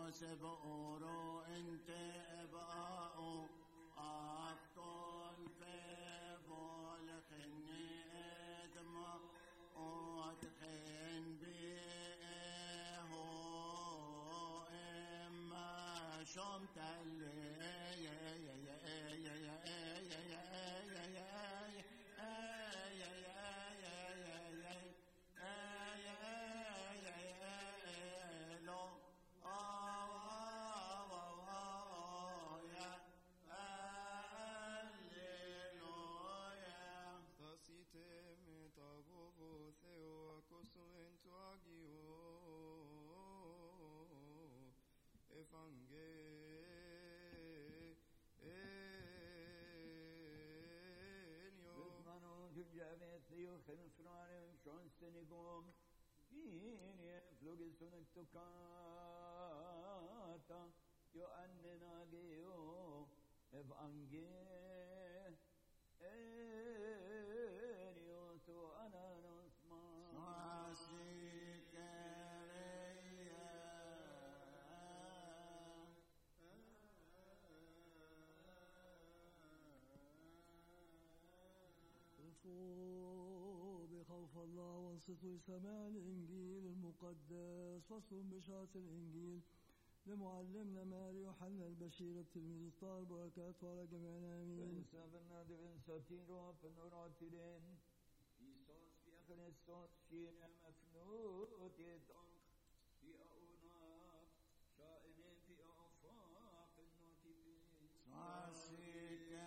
سبورو انت ابقاء ابطل في بولخني ادمى وادخن بيه اما شمت Tacite metavovo theo acosolento agio evangelio Utmano Jujave Theo Chenfrare Shonstenigom Gine Flugisun Tokata Yo Annenageo Evangelio To Ananosma صووا بخوف الله وانصتوا لسماع الإنجيل المقدس فصل بشارة الإنجيل لمعلمنا ماري يوحنا البشير التلميذ الطاهر بركاته على جميعنا آمين Pensaverna du insatiro penuratiren Isos via Christos Shina mafnut yedonk Via unaf Shaine via afaq النوتي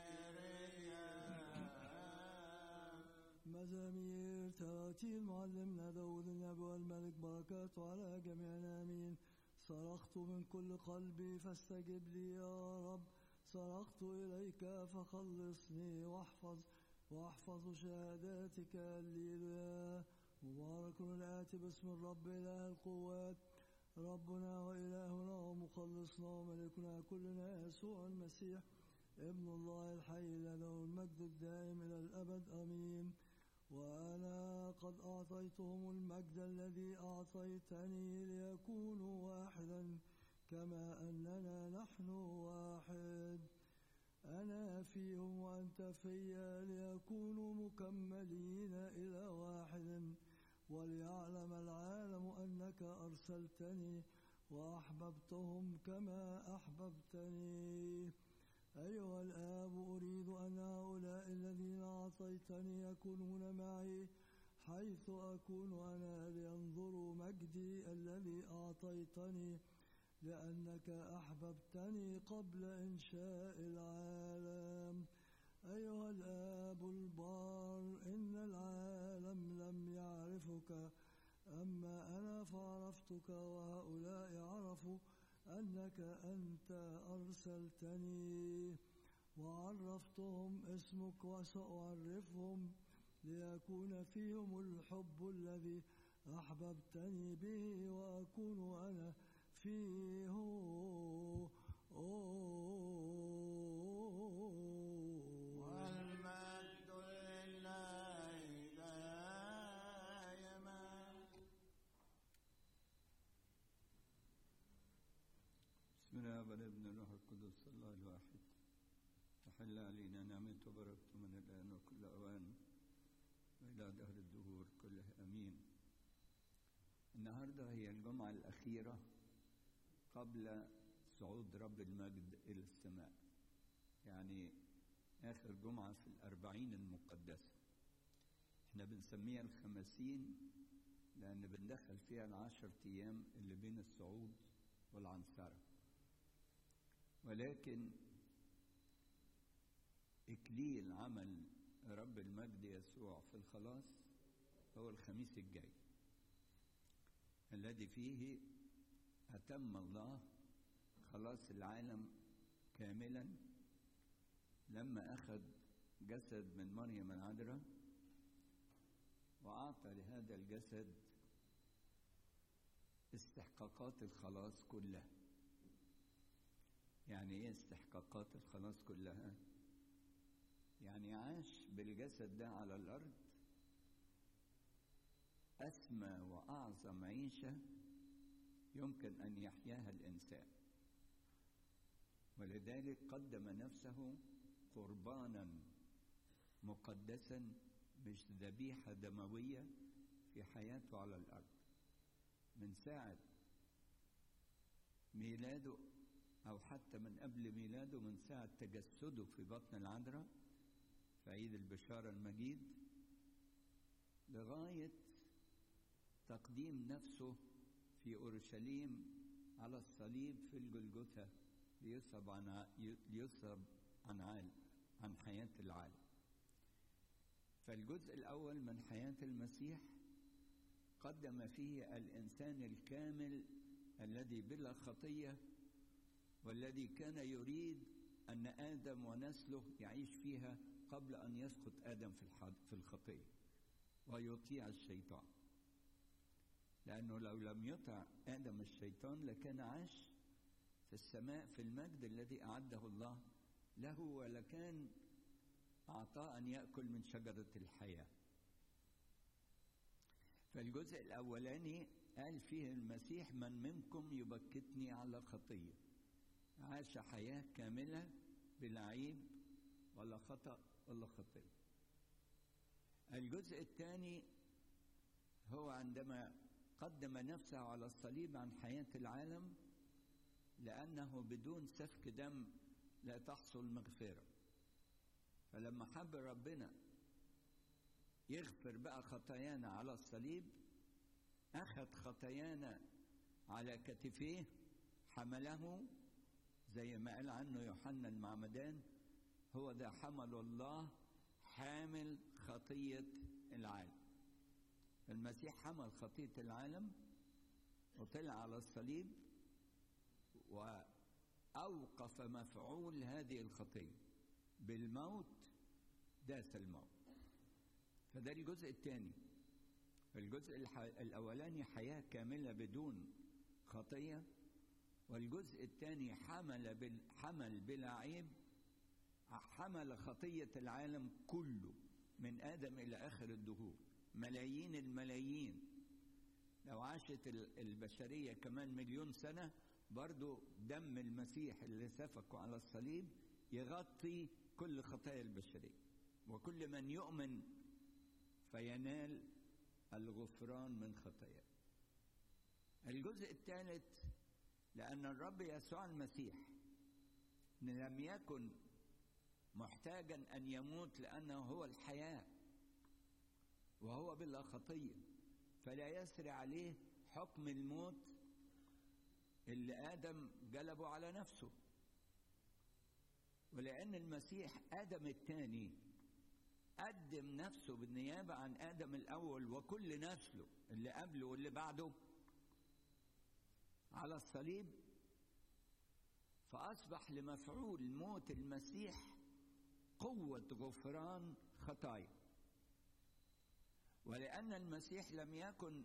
مزامير تراتيل معلمنا داود النبي والملك بركاته على جميعنا آمين صرخت من كل قلبي فاستجب لي يا رب صرخت إليك فخلصني واحفظ واحفظ شهاداتك الليلة مبارك الآتي باسم الرب إله القوات ربنا وإلهنا ومخلصنا وملكنا كلنا يسوع المسيح ابن الله الحي له المجد الدائم إلى الأبد آمين وأنا قد أعطيتهم المجد الذي أعطيتني ليكونوا واحدا كما أننا نحن واحد أنا فيهم وأنت فيا ليكونوا مكملين إلى واحد وليعلم العالم أنك أرسلتني وأحببتهم كما أحببتني أيها الآب أريد أن هؤلاء الذين أعطيتني يكونون معي حيث أكون أنا لينظروا مجدي الذي أعطيتني لأنك أحببتني قبل إنشاء العالم أيها الآب البار إن العالم لم يعرفك أما أنا فعرفتك وهؤلاء عرفوا أنك أنت أرسلتني وعرفتهم اسمك وسأعرفهم ليكون فيهم الحب الذي أحببتني به وأكون أنا فيه والمجد لله دائما بسم الله والابن والروح القدس الله الواحد تحل علينا نعمته وبركته من الآن وكل أوان وإلى دهر الدهور كله أمين النهاردة هي الجمعة الأخيرة قبل صعود رب المجد إلى السماء يعني آخر جمعة في الأربعين المقدسة احنا بنسميها الخمسين لأن بندخل فيها العشر أيام اللي بين الصعود والعنصرة ولكن إكليل عمل رب المجد يسوع في الخلاص هو الخميس الجاي الذي فيه أتم الله خلاص العالم كاملا لما أخذ جسد من مريم العذراء وأعطى لهذا الجسد استحقاقات الخلاص كلها يعني ايه استحقاقات الخلاص كلها يعني عاش بالجسد ده على الارض اسمى واعظم عيشه يمكن أن يحياها الإنسان ولذلك قدم نفسه قربانا مقدسا مش ذبيحة دموية في حياته على الأرض من ساعة ميلاده أو حتى من قبل ميلاده من ساعة تجسده في بطن العذراء في عيد البشارة المجيد لغاية تقديم نفسه في أورشليم على الصليب في الجلجثة ليصب عن ليصب عن عالم عن حياة العالم فالجزء الأول من حياة المسيح قدم فيه الإنسان الكامل الذي بلا خطية والذي كان يريد أن آدم ونسله يعيش فيها قبل أن يسقط آدم في في الخطية ويطيع الشيطان لأنه لو لم يطع آدم الشيطان لكان عاش في السماء في المجد الذي أعده الله له ولكان أعطاه أن يأكل من شجرة الحياة فالجزء الأولاني قال فيه المسيح من منكم يبكتني على خطية عاش حياة كاملة بلا عيب ولا خطأ ولا خطية الجزء الثاني هو عندما قدم نفسه على الصليب عن حياة العالم لأنه بدون سفك دم لا تحصل مغفرة فلما حب ربنا يغفر بقى خطايانا على الصليب أخذ خطايانا على كتفيه حمله زي ما قال عنه يوحنا المعمدان هو ده حمل الله حامل خطية العالم المسيح حمل خطية العالم وطلع على الصليب وأوقف مفعول هذه الخطية بالموت داس الموت فده الجزء الثاني الجزء الأولاني حياة كاملة بدون خطية والجزء الثاني حمل بال حمل بلا عيب حمل خطية العالم كله من آدم إلى آخر الدهور ملايين الملايين لو عاشت البشرية كمان مليون سنة برضو دم المسيح اللي سفكه على الصليب يغطي كل خطايا البشرية وكل من يؤمن فينال الغفران من خطاياه الجزء الثالث لأن الرب يسوع المسيح لم يكن محتاجا أن يموت لأنه هو الحياة وهو بلا خطية فلا يسري عليه حكم الموت اللي آدم جلبه على نفسه ولأن المسيح آدم الثاني قدم نفسه بالنيابة عن آدم الأول وكل نسله اللي قبله واللي بعده على الصليب فأصبح لمفعول موت المسيح قوة غفران خطايا ولأن المسيح لم يكن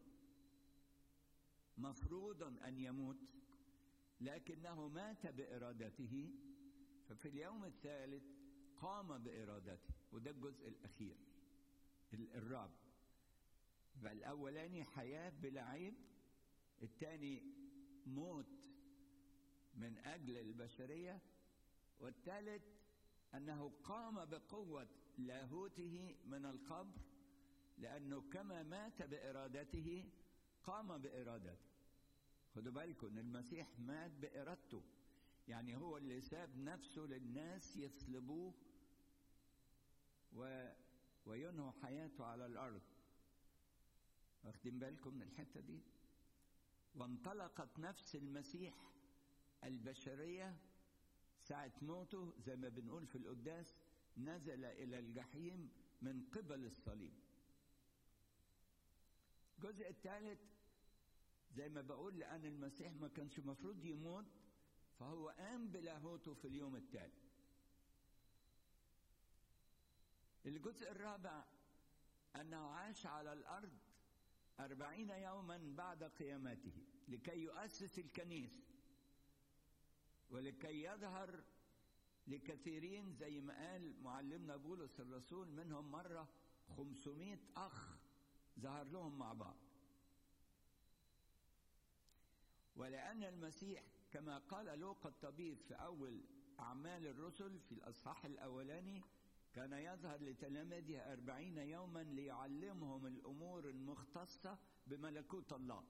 مفروضا أن يموت لكنه مات بإرادته ففي اليوم الثالث قام بإرادته وده الجزء الأخير الرابع فالأولاني حياة بلا عيب الثاني موت من أجل البشرية والثالث أنه قام بقوة لاهوته من القبر لأنه كما مات بإرادته قام بإرادته خدوا بالكم ان المسيح مات بإرادته يعني هو اللي ساب نفسه للناس يصلبوه و... وينهوا حياته على الأرض واخدين بالكم من الحتة دي وانطلقت نفس المسيح البشرية ساعة موته زي ما بنقول في القداس نزل إلى الجحيم من قبل الصليب الجزء الثالث زي ما بقول لأن المسيح ما كانش مفروض يموت فهو قام بلاهوته في اليوم التالي الجزء الرابع أنه عاش على الأرض أربعين يوما بعد قيامته لكي يؤسس الكنيسة ولكي يظهر لكثيرين زي ما قال معلمنا بولس الرسول منهم مرة خمسمائة أخ ظهر لهم مع بعض ولأن المسيح كما قال لوقا الطبيب في أول أعمال الرسل في الأصحاح الأولاني كان يظهر لتلاميذه أربعين يوما ليعلمهم الأمور المختصة بملكوت الله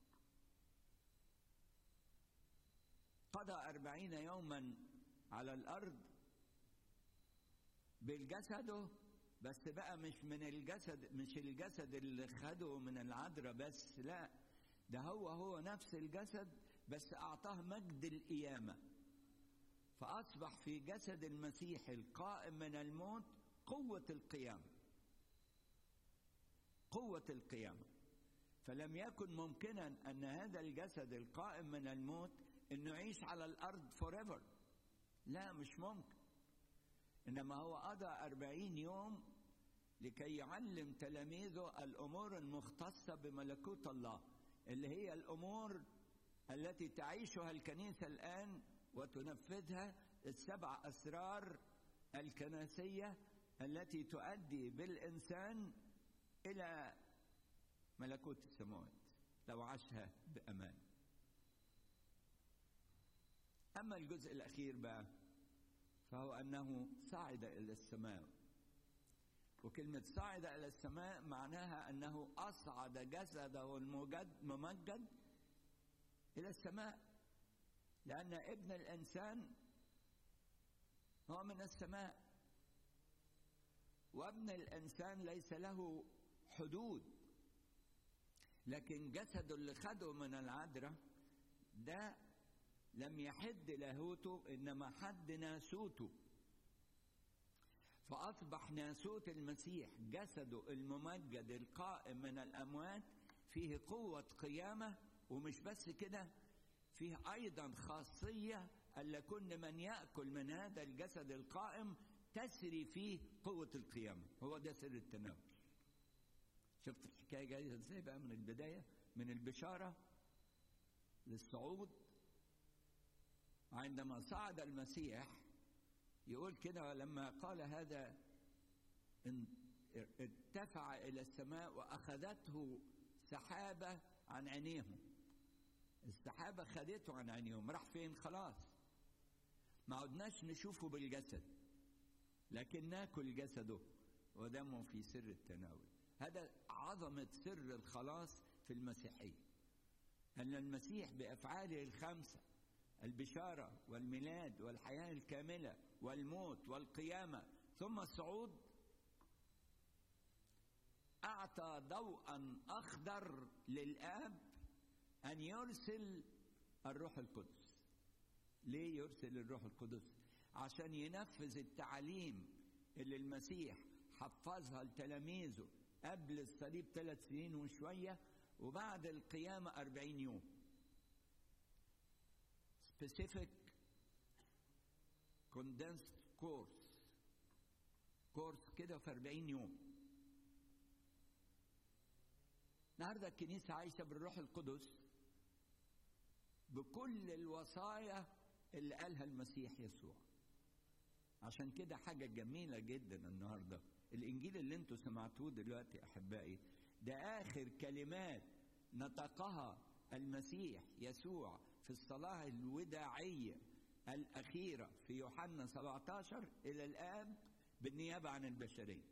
قضى أربعين يوما على الأرض بالجسده بس بقى مش من الجسد مش الجسد اللي خده من العذراء بس لا ده هو هو نفس الجسد بس أعطاه مجد القيامة فأصبح في جسد المسيح القائم من الموت قوة القيامة قوة القيامة فلم يكن ممكنا أن هذا الجسد القائم من الموت أنه يعيش على الأرض forever لا مش ممكن إنما هو قضى أربعين يوم لكي يعلم تلاميذه الأمور المختصة بملكوت الله اللي هي الأمور التي تعيشها الكنيسة الآن وتنفذها السبع أسرار الكنسية التي تؤدي بالإنسان إلى ملكوت السماوات لو عاشها بأمان أما الجزء الأخير بقى فهو أنه صعد إلى السماء وكلمة صعد إلى السماء معناها أنه أصعد جسده الممجد ممجد إلى السماء لأن ابن الإنسان هو من السماء وابن الإنسان ليس له حدود لكن جسده اللي خده من العذراء ده لم يحد لاهوته إنما حد ناسوته فأصبح ناسوت المسيح جسده الممجد القائم من الأموات فيه قوة قيامة ومش بس كده فيه أيضا خاصية ألا كل من يأكل من هذا الجسد القائم تسري فيه قوة القيامة هو ده سر التناول شفت الحكاية جاية ازاي بقى من البداية من البشارة للصعود عندما صعد المسيح يقول كده لما قال هذا ارتفع إلى السماء وأخذته سحابة عن عينيهم السحابة خدته عن عينيهم راح فين خلاص ما عدناش نشوفه بالجسد لكن ناكل جسده ودمه في سر التناول هذا عظمة سر الخلاص في المسيحية أن المسيح بأفعاله الخمسة البشارة والميلاد والحياة الكاملة والموت والقيامة ثم الصعود أعطى ضوءا أخضر للآب أن يرسل الروح القدس ليه يرسل الروح القدس عشان ينفذ التعاليم اللي المسيح حفظها لتلاميذه قبل الصليب ثلاث سنين وشوية وبعد القيامة أربعين يوم specific condensed course كورس كده في 40 يوم النهارده الكنيسة عايشة بالروح القدس بكل الوصايا اللي قالها المسيح يسوع عشان كده حاجة جميلة جدا النهاردة الإنجيل اللي انتوا سمعتوه دلوقتي أحبائي ده آخر كلمات نطقها المسيح يسوع في الصلاة الوداعية الأخيرة في يوحنا 17 إلى الآب بالنيابة عن البشرية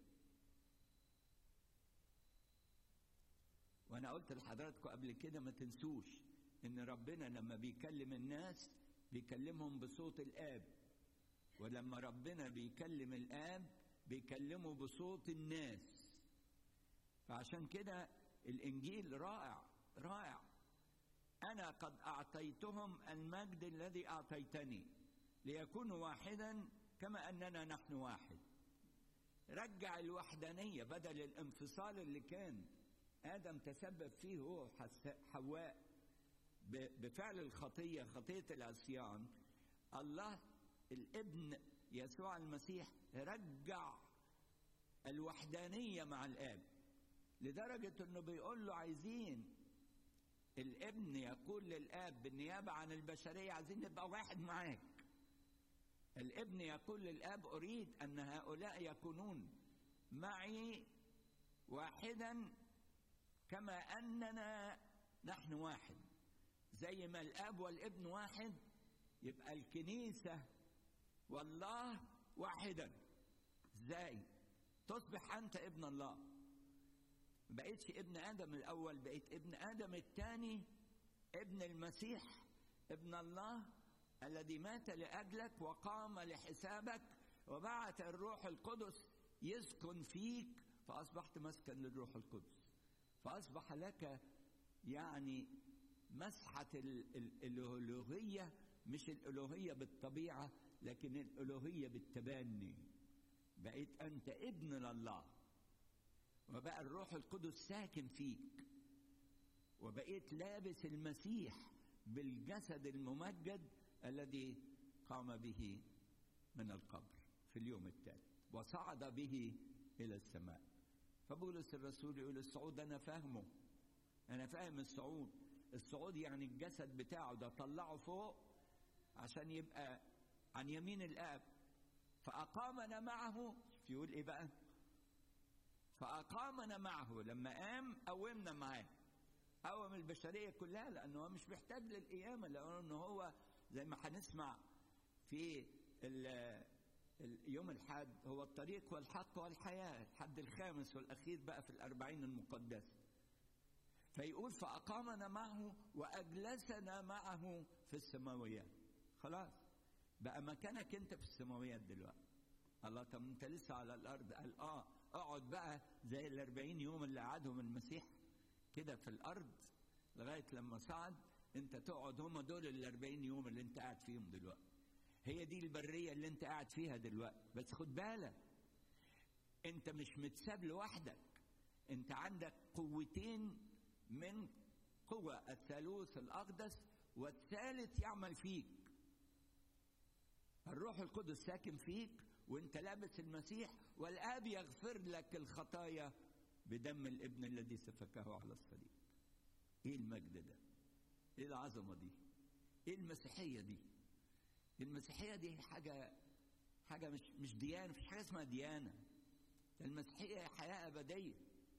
وأنا قلت لحضراتكم قبل كده ما تنسوش إن ربنا لما بيكلم الناس بيكلمهم بصوت الآب ولما ربنا بيكلم الآب بيكلمه بصوت الناس فعشان كده الإنجيل رائع رائع أنا قد أعطيتهم المجد الذي أعطيتني ليكونوا واحدا كما أننا نحن واحد رجع الوحدانية بدل الانفصال اللي كان آدم تسبب فيه هو حواء بفعل الخطية خطية العصيان الله الابن يسوع المسيح رجع الوحدانية مع الآب لدرجة انه بيقول له عايزين الابن يقول للاب بالنيابه عن البشريه عايزين نبقى واحد معاك الابن يقول للاب اريد ان هؤلاء يكونون معي واحدا كما اننا نحن واحد زي ما الاب والابن واحد يبقى الكنيسه والله واحدا ازاي تصبح انت ابن الله ما بقيتش ابن ادم الاول بقيت ابن ادم الثاني ابن المسيح ابن الله الذي مات لاجلك وقام لحسابك وبعث الروح القدس يسكن فيك فاصبحت مسكن للروح القدس فاصبح لك يعني مسحه ال- ال- الالوهيه مش الالوهيه بالطبيعه لكن الالوهيه بالتبني بقيت انت ابن لله وبقى الروح القدس ساكن فيك وبقيت لابس المسيح بالجسد الممجد الذي قام به من القبر في اليوم التالي وصعد به الى السماء فبولس الرسول يقول الصعود انا فاهمه انا فاهم الصعود الصعود يعني الجسد بتاعه ده طلعه فوق عشان يبقى عن يمين الاب فاقامنا معه يقول ايه بقى فاقامنا معه لما قام قومنا معاه قوم البشريه كلها لانه هو مش محتاج للقيامه لانه هو زي ما هنسمع في ال- ال- يوم الحد هو الطريق والحق والحياه الحد الخامس والاخير بقى في الاربعين المقدسه فيقول فأقامنا معه وأجلسنا معه في السماويات خلاص بقى مكانك أنت في السماويات دلوقتي الله طب أنت لسه على الأرض قال آه اقعد بقى زي الأربعين يوم اللي قعدهم المسيح كده في الأرض لغاية لما صعد أنت تقعد هم دول الأربعين يوم اللي أنت قاعد فيهم دلوقتي هي دي البرية اللي أنت قاعد فيها دلوقتي بس خد بالك أنت مش متساب لوحدك أنت عندك قوتين من قوى الثالوث الأقدس والثالث يعمل فيك الروح القدس ساكن فيك وانت لابس المسيح والآب يغفر لك الخطايا بدم الابن الذي سفكه على الصليب ايه المجد ده ايه العظمة دي ايه المسيحية دي المسيحية دي حاجة حاجة مش مش ديانة مفيش حاجة اسمها ديانة المسيحية حياة أبدية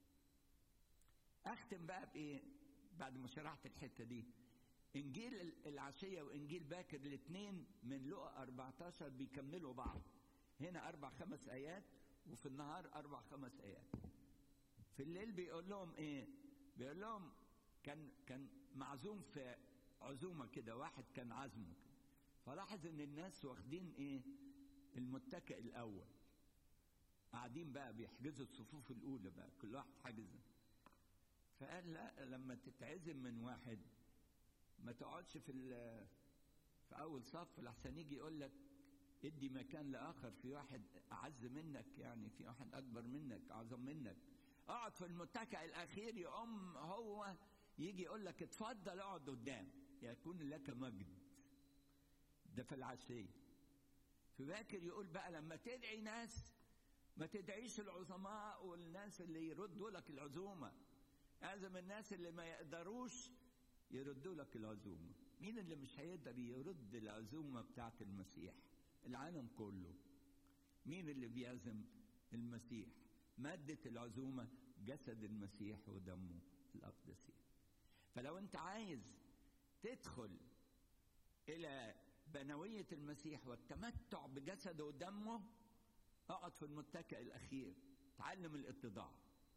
اختم بقى بايه بعد ما شرحت الحته دي انجيل العشيه وانجيل باكر الاثنين من لقا 14 بيكملوا بعض هنا اربع خمس ايات وفي النهار اربع خمس ايات في الليل بيقول لهم ايه بيقول لهم كان كان معزوم في عزومه كده واحد كان عزمه كده فلاحظ ان الناس واخدين ايه المتكئ الاول قاعدين بقى بيحجزوا الصفوف الاولى بقى كل واحد حاجز فقال لا لما تتعزم من واحد ما تقعدش في ال- في اول صف لحسن يجي يقول لك ادي مكان لاخر في واحد اعز منك يعني في واحد اكبر منك اعظم منك اقعد في المتكئ الاخير يقوم هو يجي يقول لك اتفضل اقعد قدام يكون لك مجد ده في العشيه في باكر يقول بقى لما تدعي ناس ما تدعيش العظماء والناس اللي يردوا لك العزومه اعزم الناس اللي ما يقدروش يردوا لك العزومه مين اللي مش هيقدر يرد العزومه بتاعت المسيح العالم كله مين اللي بيعزم المسيح مادة العزومة جسد المسيح ودمه الأقدسين فلو أنت عايز تدخل إلى بنوية المسيح والتمتع بجسده ودمه اقعد في المتكئ الأخير تعلم الاتضاع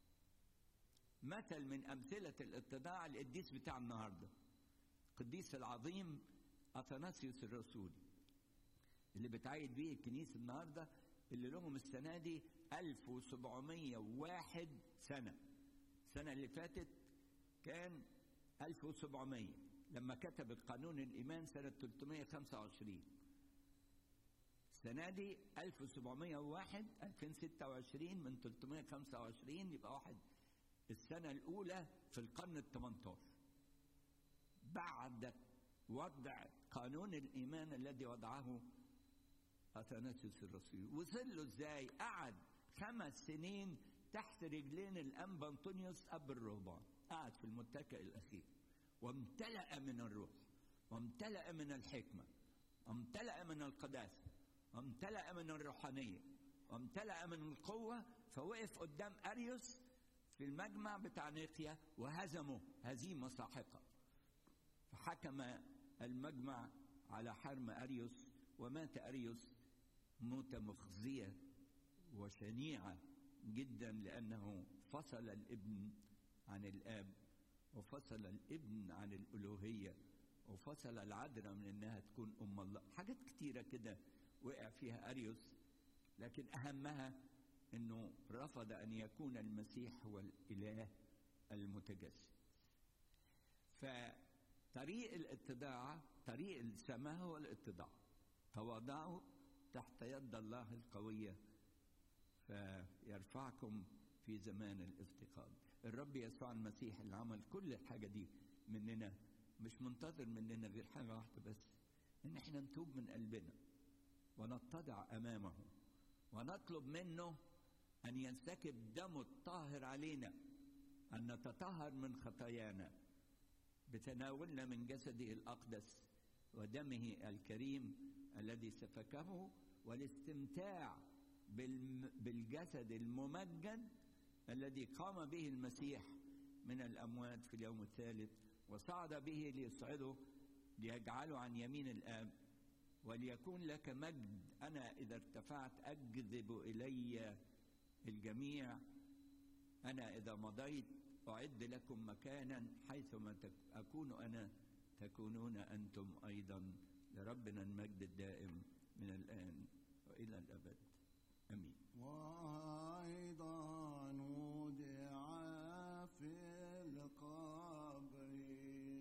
مثل من أمثلة الاتضاع القديس بتاع النهاردة القديس العظيم أثناسيوس الرسولي اللي بتعيد بيه الكنيسة النهاردة اللي لهم السنة دي 1701 سنة السنة اللي فاتت كان 1700 لما كتب القانون الإيمان سنة 325 السنة دي 1701 2026 من 325 يبقى واحد السنة الأولى في القرن ال 18 بعد وضع قانون الإيمان الذي وضعه أثناسيوس الرسول وصل له إزاي؟ قعد خمس سنين تحت رجلين الأنبا أنطونيوس أب الرهبان قعد في المتكئ الأخير وامتلأ من الروح وامتلأ من الحكمة وامتلأ من القداسة وامتلأ من الروحانية وامتلأ من القوة فوقف قدام أريوس في المجمع بتاع نيقيا وهزمه هزيمة ساحقة فحكم المجمع على حرم أريوس ومات أريوس موتة مخزية وشنيعة جدا لأنه فصل الابن عن الآب وفصل الابن عن الألوهية وفصل العذراء من إنها تكون أم الله حاجات كتيرة كده وقع فيها أريوس لكن أهمها أنه رفض أن يكون المسيح هو الإله المتجسد فطريق الاتضاع طريق السماء هو الاتضاع تواضعوا تحت يد الله القوية فيرفعكم في زمان الافتقاد الرب يسوع المسيح اللي عمل كل الحاجة دي مننا مش منتظر مننا غير حاجة واحدة بس إن احنا نتوب من قلبنا ونتضع أمامه ونطلب منه أن ينسكب دمه الطاهر علينا أن نتطهر من خطايانا بتناولنا من جسده الأقدس ودمه الكريم الذي سفكه والاستمتاع بالجسد الممجد الذي قام به المسيح من الأموات في اليوم الثالث وصعد به ليصعده ليجعله عن يمين الآب وليكون لك مجد أنا إذا ارتفعت أجذب إلي الجميع أنا إذا مضيت أعد لكم مكانا حيثما أكون أنا تكونون أنتم أيضا لربنا المجد الدائم من الآن وإلى الأبد أمين وأيضا وضع في القبر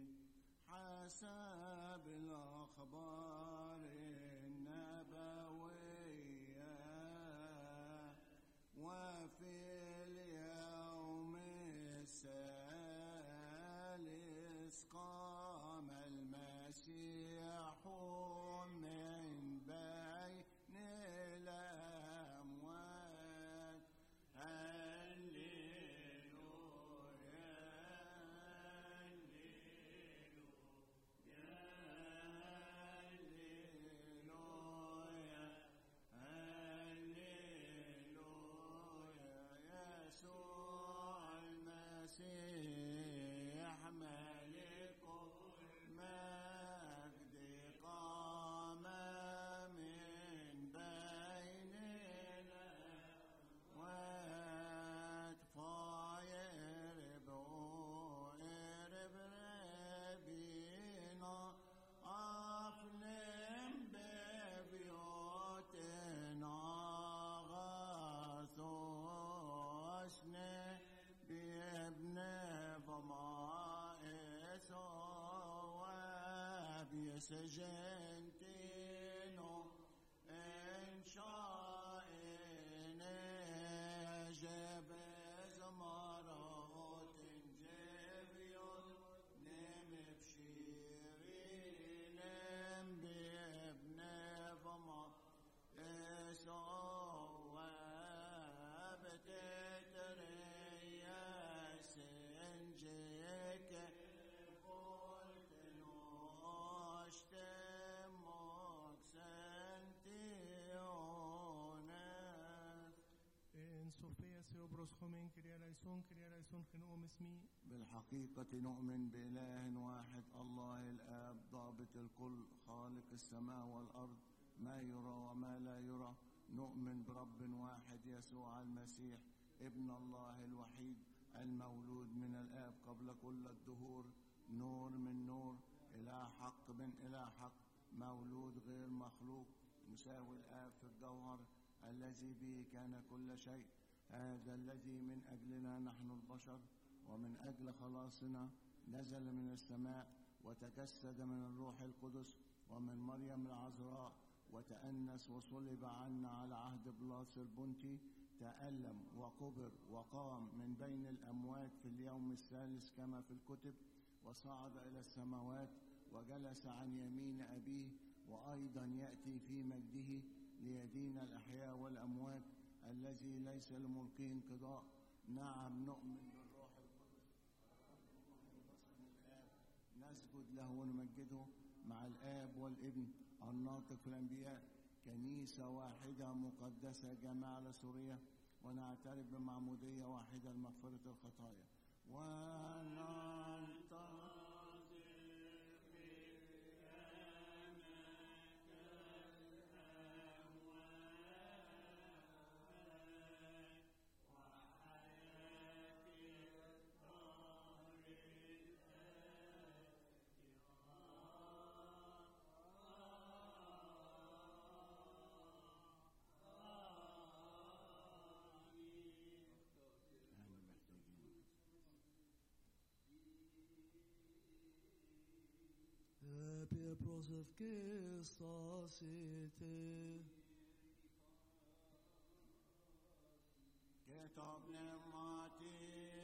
حسب الأخبار النبوية وفي اليوم الثالث قام المسيح من بين الأموات يسوع المسيح ملك المجد قام من بين الأموات فيرب ارب ربينا أفلم ببيوتنا غاثوسنا بابن فما إسواب يسجنتينو إن شاء نجب زمرات جبيون نم بشيرين بابن فما إسواب تتريا سنجيك قلت نوشتمك سنتيونس En Sofía se obros jomen criar son criar son genome اسمي بالحقيقة نؤمن بإله واحد الله الآب ضابط الكل خالق السماء والأرض ما يرى وما لا يرى نؤمن برب واحد يسوع المسيح ابن الله الوحيد المولود من الآب قبل كل الدهور نور من نور إله حق من إله حق مولود غير مخلوق مساوي الآب في الجوهر الذي به كان كل شيء هذا الذي من أجلنا نحن البشر ومن أجل خلاصنا نزل من السماء وتجسد من الروح القدس ومن مريم العذراء وتأنس وصلب عنا على عهد بلاس البنطي تألم وقبر وقام من بين الأموات في اليوم الثالث كما في الكتب وصعد إلى السماوات وجلس عن يمين أبيه وأيضا يأتي في مجده ليدين الأحياء والأموات الذي ليس لملكه انقضاء نعم نؤمن بالروح القدس باسم الآب نسجد له ونمجده مع الآب والابن الناطق في الأنبياء كنيسة واحدة مقدسة جماعة سوريا ونعترف بمعمودية واحدة لمغفرة الخطايا وننتظر Pia Prosef Kistasite. كتاب نعمتي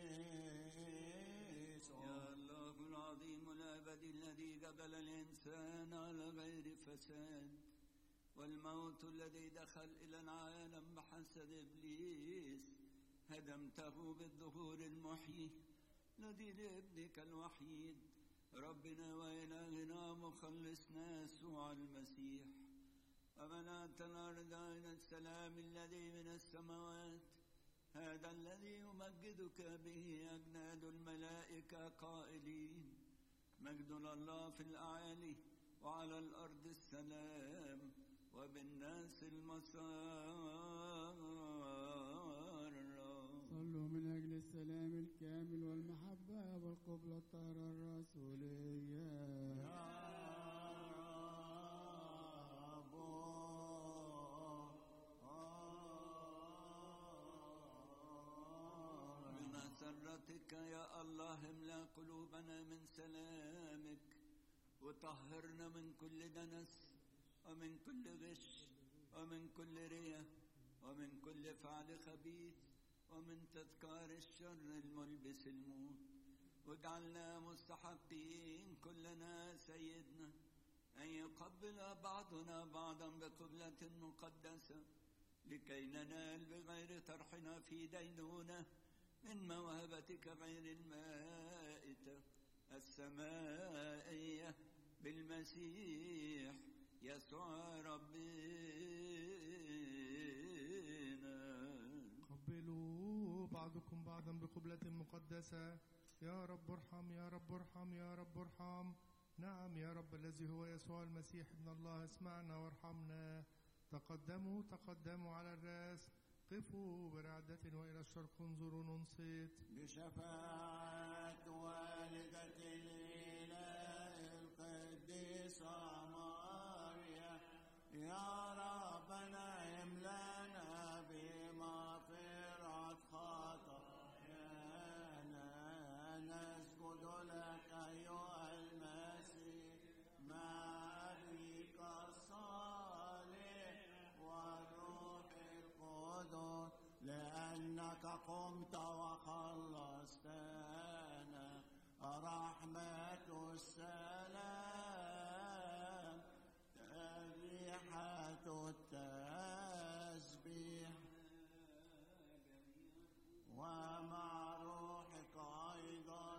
يا الله العظيم الأبدي الذي قبل الإنسان على غير فساد والموت الذي دخل إلى العالم بحسد إبليس هدمته بالظهور المحيي الذي لابنك الوحيد ربنا وإلهنا مخلصنا يسوع المسيح وملأت الأرض إلى السلام الذي من السماوات هذا الذي يمجدك به أجناد الملائكة قائلين مجد الله في الأعالي وعلى الأرض السلام وبالناس المسار صلوا من أجل السلام الكامل والمحبة والقبلة الطاهرة الرسولية بمسرتك يا الله املا قلوبنا من سلامك وطهرنا من كل دنس ومن كل غش ومن كل رياء ومن كل فعل خبيث ومن تذكار الشر الملبس الموت واجعلنا مستحقين كلنا سيدنا أن يقبل بعضنا بعضا بقبلة مقدسة لكي ننال بغير طرحنا في دينونة من موهبتك غير المائتة السمائية بالمسيح يسوع ربنا قبلوا بعضكم بعضا بقبلة مقدسة يا رب ارحم يا رب ارحم يا رب ارحم نعم يا رب الذي هو يسوع المسيح ابن الله اسمعنا وارحمنا تقدموا تقدموا على الراس قفوا برعدة وإلى الشرق انظروا ننصت بشفاعة والدة الإله القديسة ماريا يا ربنا املانا بمغفرة خطايانا نسجد لك أيها المسيح مع أبيك الصالح والروح القدس لأنك قمت وخلصتنا رحمة السلام تريحة التسبيح ومع روحك أيضا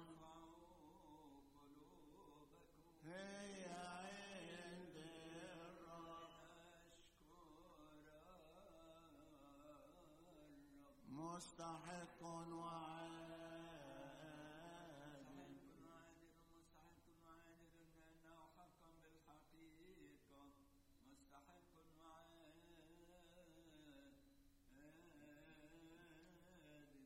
هي عند الرب مستحق وعليم